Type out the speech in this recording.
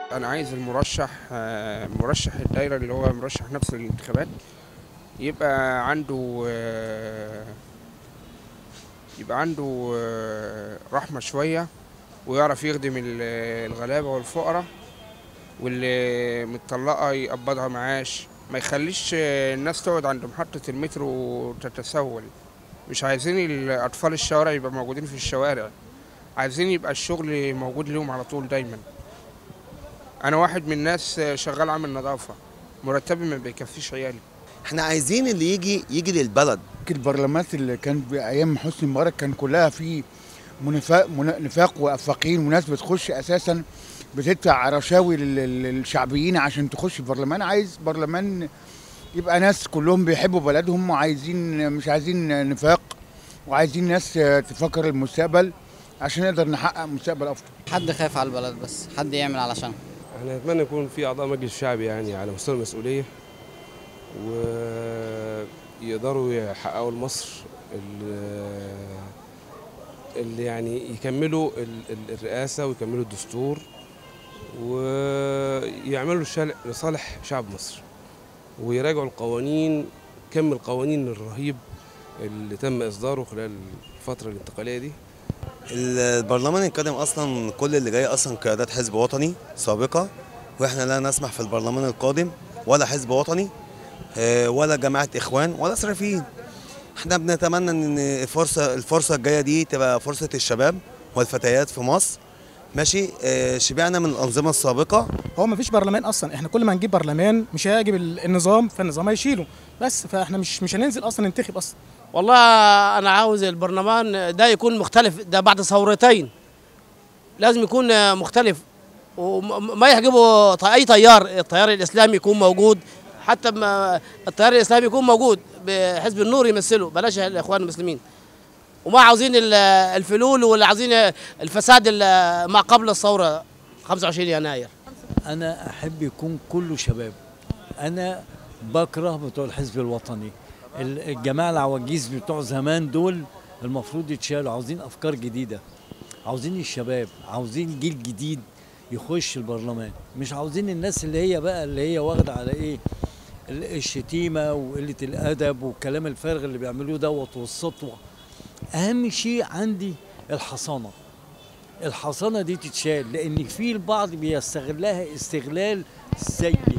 انا عايز المرشح آه، مرشح الدايره اللي هو مرشح نفس الانتخابات يبقى عنده آه، يبقى عنده آه، رحمه شويه ويعرف يخدم ال- الغلابه والفقراء واللي متطلقه يقبضها معاش ما يخليش آه، الناس تقعد عند محطه المترو وتتسول مش عايزين الاطفال الشوارع يبقى موجودين في الشوارع عايزين يبقى الشغل موجود لهم على طول دايما انا واحد من الناس شغال عامل نظافه مرتبي ما بيكفيش عيالي احنا عايزين اللي يجي يجي للبلد البرلمانات اللي كان بايام حسني مبارك كان كلها في منفاق من- نفاق وافاقين وناس بتخش اساسا بتدفع رشاوي لل- للشعبيين عشان تخش البرلمان عايز برلمان يبقى ناس كلهم بيحبوا بلدهم وعايزين مش عايزين نفاق وعايزين ناس تفكر المستقبل عشان نقدر نحقق مستقبل افضل حد خايف على البلد بس حد يعمل علشان احنا نتمنى يكون في اعضاء مجلس شعبي يعني على مستوى المسؤوليه ويقدروا يحققوا لمصر ال- اللي يعني يكملوا ال- ال- الرئاسه ويكملوا الدستور ويعملوا الشل- لصالح شعب مصر ويراجعوا القوانين كم القوانين الرهيب اللي تم اصداره خلال الفتره الانتقاليه دي البرلمان القادم اصلا كل اللي جاي اصلا قيادات حزب وطني سابقه واحنا لا نسمح في البرلمان القادم ولا حزب وطني آه، ولا جماعه اخوان ولا صرفيين احنا بنتمنى ان الفرصه الفرصه الجايه دي تبقى فرصه الشباب والفتيات في مصر ماشي آه، شبعنا من الانظمه السابقه هو ما فيش برلمان اصلا احنا كل ما نجيب برلمان مش هيعجب ال- النظام فالنظام هيشيله بس فاحنا مش مش هننزل اصلا ننتخب اصلا والله انا عاوز البرلمان ده يكون مختلف ده بعد ثورتين لازم يكون مختلف وما يحجبوا ط- اي تيار التيار الاسلامي يكون موجود حتى ما التيار الاسلامي يكون موجود بحزب النور يمثله بلاش الاخوان المسلمين وما عاوزين ال- الفلول ولا عاوزين الفساد ال- ما قبل الثوره 25 يناير انا احب يكون كله شباب انا بكره بتوع الحزب الوطني ال- الجماعه العواجيز بتوع زمان دول المفروض يتشالوا عاوزين افكار جديده عاوزين الشباب عاوزين جيل جديد يخش البرلمان مش عاوزين الناس اللي هي بقى اللي هي واخده على ايه ال- الشتيمه وقله الادب والكلام الفارغ اللي بيعملوه دوت والسطوه اهم شيء عندي الحصانه الحصانه دي تتشال لان في البعض بيستغلها استغلال سيء